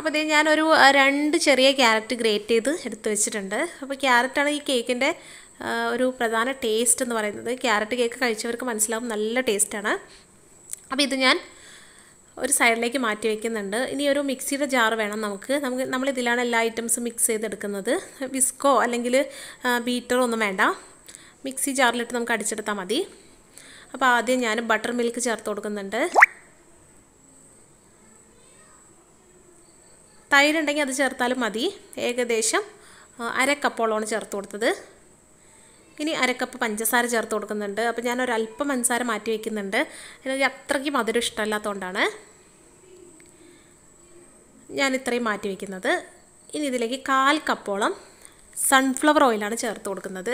അപ്പോൾ ഇതേ ഞാനൊരു ആ, രണ്ട് ചെറിയ ക്യാരറ്റ് ഗ്രേറ്റ് ചെയ്ത് എടുത്ത് വെച്ചിട്ടുണ്ട് അപ്പോൾ ക്യാരറ്റാണ് ഈ കേക്കിൻ്റെ ഒരു പ്രധാന ടേസ്റ്റ് എന്ന് പറയുന്നത് ക്യാരറ്റ് കേക്ക് കഴിച്ചവർക്ക് മനസ്സിലാവും നല്ല ടേസ്റ്റാണ് അപ്പോൾ ഇത് ഞാൻ ഒരു സൈഡിലേക്ക് മാറ്റി വയ്ക്കുന്നുണ്ട് ഇനി ഒരു മിക്സിയുടെ ജാർ വേണം നമുക്ക് നമുക്ക് നമ്മൾ ഇതിലാണ് എല്ലാ ഐറ്റംസും മിക്സ് ചെയ്തെടുക്കുന്നത് വിസ്കോ അല്ലെങ്കിൽ ബീറ്ററോ ഒന്നും വേണ്ട മിക്സി ജാറിലിട്ട് നമുക്ക് അടിച്ചെടുത്താൽ മതി അപ്പോൾ ആദ്യം ഞാൻ ബട്ടർ മിൽക്ക് ചേർത്ത് കൊടുക്കുന്നുണ്ട് തൈരുണ്ടെങ്കിൽ അത് ചേർത്താലും മതി ഏകദേശം ആ, അര കപ്പോളമാണ് ചേർത്ത് കൊടുത്തത് ഇനി അരക്കപ്പ് പഞ്ചസാര ചേർത്ത് കൊടുക്കുന്നുണ്ട് അപ്പോൾ ഞാൻ ഒരല്പം പഞ്ചസാര മാറ്റി വയ്ക്കുന്നുണ്ട് എനിക്ക് അത്രയ്ക്ക് മധുരം ഇഷ്ടമല്ലാത്തതുകൊണ്ടാണ് ഞാൻ ഇത്രയും മാറ്റി വയ്ക്കുന്നത് ഇനി ഇതിലേക്ക് കാൽ കപ്പോളം സൺഫ്ലവർ ഓയിലാണ് ചേർത്ത് കൊടുക്കുന്നത്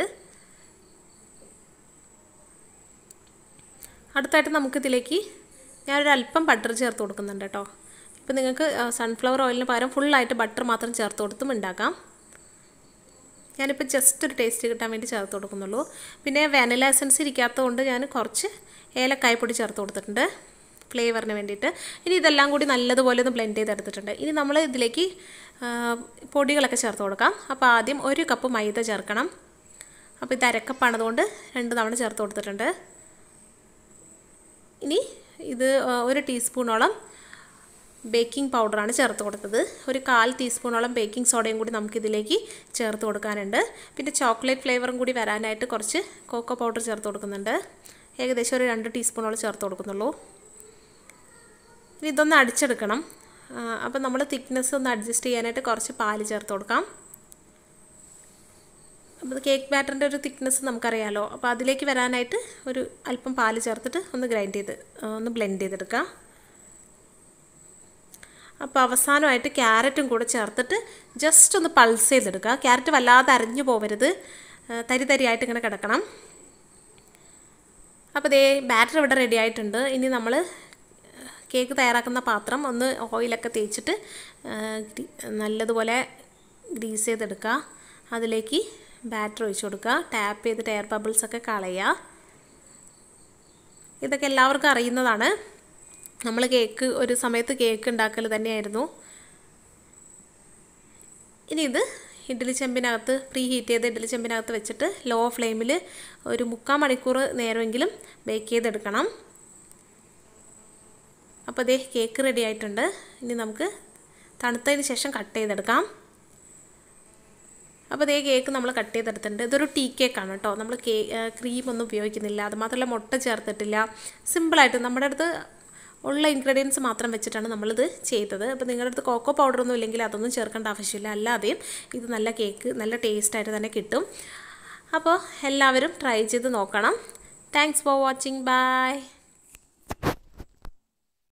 അടുത്തായിട്ട് നമുക്കിതിലേക്ക് ഞാനൊരു അല്പം ബട്ടർ ചേർത്ത് കൊടുക്കുന്നുണ്ട് കേട്ടോ ഇപ്പം നിങ്ങൾക്ക് സൺഫ്ലവർ ഓയിലിന് പകരം ഫുള്ളായിട്ട് ബട്ടർ മാത്രം ചേർത്ത് കൊടുത്തും ഉണ്ടാക്കാം ഞാനിപ്പോൾ ജസ്റ്റ് ഒരു ടേസ്റ്റ് കിട്ടാൻ വേണ്ടി ചേർത്ത് കൊടുക്കുന്നുള്ളൂ പിന്നെ വാനില എസൻസ് ഇരിക്കാത്തതുകൊണ്ട് ഞാൻ കുറച്ച് ഏലക്കായ പൊടി ചേർത്ത് കൊടുത്തിട്ടുണ്ട് ഫ്ലേവറിന് വേണ്ടിയിട്ട് ഇനി ഇതെല്ലാം കൂടി നല്ലതുപോലെ ഒന്ന് ബ്ലെൻഡ് ചെയ്തെടുത്തിട്ടുണ്ട് ഇനി നമ്മൾ ഇതിലേക്ക് ആ, പൊടികളൊക്കെ ചേർത്ത് കൊടുക്കാം അപ്പോൾ ആദ്യം ഒരു കപ്പ് മൈദ ചേർക്കണം അപ്പോൾ ഇത് അരക്കപ്പാണതുകൊണ്ട് രണ്ട് തവണ ചേർത്ത് കൊടുത്തിട്ടുണ്ട് ഇനി ഇത് ആ, ഒരു ടീസ്പൂണോളം ബേക്കിംഗ് പൗഡറാണ് ചേർത്ത് കൊടുത്തത് ഒരു കാൽ ടീസ്പൂണോളം ബേക്കിംഗ് സോഡയും കൂടി നമുക്കിതിലേക്ക് ചേർത്ത് കൊടുക്കാനുണ്ട് പിന്നെ ചോക്ലേറ്റ് ഫ്ലേവറും കൂടി വരാനായിട്ട് കുറച്ച് കോക്കോ പൗഡർ ചേർത്ത് കൊടുക്കുന്നുണ്ട് ഏകദേശം ഒരു രണ്ട് ടീസ്പൂണോളം ചേർത്ത് കൊടുക്കുന്നുള്ളൂ ഇനി ഇതൊന്ന് അടിച്ചെടുക്കണം അപ്പോൾ നമ്മൾ തിക്നെസ് ഒന്ന് അഡ്ജസ്റ്റ് ചെയ്യാനായിട്ട് കുറച്ച് പാല് ചേർത്ത് കൊടുക്കാം അപ്പോൾ കേക്ക് ബാറ്ററിൻ്റെ ഒരു തിക്നെസ് നമുക്കറിയാലോ അപ്പോൾ അതിലേക്ക് വരാനായിട്ട് ഒരു അല്പം പാല് ചേർത്തിട്ട് ഒന്ന് ഗ്രൈൻഡ് ചെയ്ത് ആ, ഒന്ന് ബ്ലെൻഡ് ചെയ്തെടുക്കാം അപ്പോൾ അവസാനമായിട്ട് ക്യാരറ്റും കൂടെ ചേർത്തിട്ട് ജസ്റ്റ് ഒന്ന് പൾസ് ചെയ്തെടുക്കുക ക്യാരറ്റ് വല്ലാതെ അരഞ്ഞു പോകരുത് ആ, തരി തരിയായിട്ട് ഇങ്ങനെ കിടക്കണം അപ്പോൾ ദേ ബാറ്റർ ഇവിടെ റെഡി ആയിട്ടുണ്ട് ഇനി നമ്മൾ കേക്ക് തയ്യാറാക്കുന്ന പാത്രം ഒന്ന് ഓയിലൊക്കെ തേച്ചിട്ട് ആ, ഗ്രി- നല്ലതുപോലെ ഗ്രീസ് ചെയ്തെടുക്കുക അതിലേക്ക് ബാറ്റർ ഒഴിച്ചു കൊടുക്കുക ടാപ്പ് ചെയ്തിട്ട് എയർ ബബിൾസ് ഒക്കെ കളയുക ഇതൊക്കെ എല്ലാവർക്കും അറിയുന്നതാണ് നമ്മൾ കേക്ക് ഒരു സമയത്ത് കേക്ക് ഉണ്ടാക്കൽ തന്നെയായിരുന്നു ഇനി ഇത് ഇഡ്ഡലി ചെമ്പിനകത്ത് പ്രീ ഹീറ്റ് ചെയ്ത ഇഡ്ഡലി ചെമ്പിനകത്ത് വെച്ചിട്ട് ലോ ഫ്ലെയിമിൽ ഒരു മുക്കാൽ മണിക്കൂർ നേരമെങ്കിലും ബേക്ക് ചെയ്തെടുക്കണം അപ്പോൾ ദേ കേക്ക് റെഡി ആയിട്ടുണ്ട് ഇനി നമുക്ക് തണുത്തതിന് ശേഷം കട്ട് ചെയ്തെടുക്കാം അപ്പോൾ ഇതേ കേക്ക് നമ്മൾ കട്ട് ചെയ്തെടുത്തിട്ടുണ്ട് ഇതൊരു ടീ കേക്കാണ് കേട്ടോ നമ്മൾ കേ ക്രീം ഒന്നും ഉപയോഗിക്കുന്നില്ല അതുമാത്രമല്ല മുട്ട ചേർത്തിട്ടില്ല സിമ്പിളായിട്ട് നമ്മുടെ അടുത്ത് ഉള്ള ഇൻഗ്രീഡിയൻസ് മാത്രം വെച്ചിട്ടാണ് നമ്മളിത് ചെയ്തത് അപ്പോൾ നിങ്ങളുടെ അടുത്ത് കോക്കോ പൗഡറൊന്നും ഇല്ലെങ്കിൽ അതൊന്നും ചേർക്കേണ്ട ആവശ്യമില്ല അല്ലാതെയും ഇത് നല്ല കേക്ക് നല്ല ടേസ്റ്റായിട്ട് തന്നെ കിട്ടും അപ്പോൾ എല്ലാവരും ട്രൈ ചെയ്ത് നോക്കണം താങ്ക്സ് ഫോർ വാച്ചിങ് ബൈ